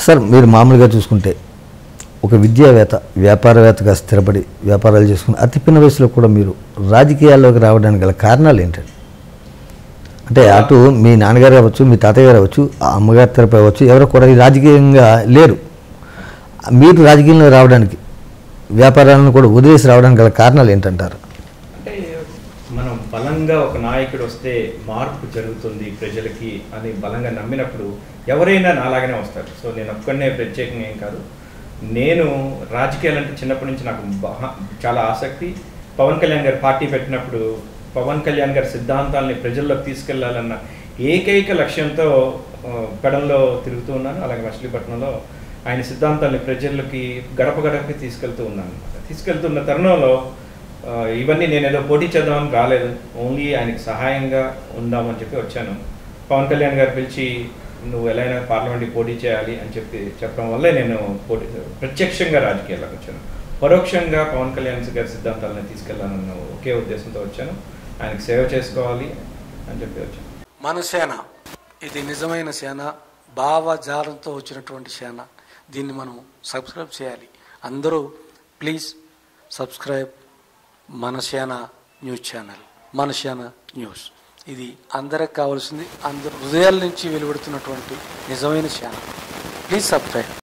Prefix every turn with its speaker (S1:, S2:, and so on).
S1: sir మీరు మామూలుగా చూసుకుంటే ఒక విద్యావేత్త వ్యాపారవేత్తగా స్థిరపడి వ్యాపారాలు చేసుకుని అతి పిన్న వయసులో కూడా మీరు రాజకీయాల్లోకి రావడానికి గల కారణాలు ఏంటండి అంటే అటు మీ నాన్నగారు అవ్వచ్చు మీ తాతయ్య గారు అవ్వచ్చు ఆ అమ్మగారి తరపు అవ్వచ్చు ఎవరో కూడా ఈ రాజకీయంగా లేరు మీరు రాజకీయంలో రావడానికి వ్యాపారాలను కూడా వదిలేసి రావడానికి గల కారణాలు ఏంటంటారు
S2: అంటే మనం బలంగా ఒక నాయకుడు వస్తే మార్పు జరుగుతుంది ప్రజలకి అని బలంగా నమ్మినప్పుడు ఎవరైనా నాలాగానే వస్తారు సో నేను ఒక్కడనే ప్రత్యేకంగా ఏం కాదు నేను రాజకీయాలంటే చిన్నప్పటి నుంచి నాకు బహ- చాలా ఆసక్తి పవన్ కళ్యాణ్ గారు పార్టీ పెట్టినప్పుడు పవన్ కళ్యాణ్ గారి సిద్ధాంతాలని ప్రజల్లోకి తీసుకెళ్లాలన్న ఏకైక లక్ష్యంతో ఆ, పెడంలో తిరుగుతూ ఉన్నాను అలాగే మచిలీపట్నంలో ఆయన సిద్ధాంతాన్ని ప్రజలకి గడప గడపకి తీసుకెళ్తూ ఉన్నాను తీసుకెళ్తున్న తరుణంలో ఆ, ఇవన్నీ నేను ఏదో పోటీ చేద్దామని రాలేదు ఓన్లీ ఆయనకి సహాయంగా ఉందామని చెప్పి వచ్చాను పవన్ కళ్యాణ్ గారు పిలిచి నువ్వు ఎలా అయినా పార్లమెంట్కి పోటీ చేయాలి అని చెప్పి చెప్పడం వల్లే నేను పోటీ ప్రత్యక్షంగా రాజకీయాల్లోకి వచ్చాను పరోక్షంగా పవన్ కళ్యాణ్ గారి సిద్ధాంతాలను తీసుకెళ్లాలన్న ఒకే ఉద్దేశంతో వచ్చాను ఆయనకి సేవ చేసుకోవాలి అని చెప్పి వచ్చాను
S3: మన సేన ఇది నిజమైన సేన భావజాలంతో వచ్చినటువంటి సేన దీన్ని మనం సబ్స్క్రైబ్ చేయాలి అందరూ ప్లీజ్ సబ్స్క్రైబ్ మన సేన న్యూస్ ఛానల్ మన సేన న్యూస్ ఇది అందరికి కావాల్సింది అందరు హృదయాల నుంచి వెలువడుతున్నటువంటి నిజమైన సేన ప్లీజ్ సబ్స్క్రైబ్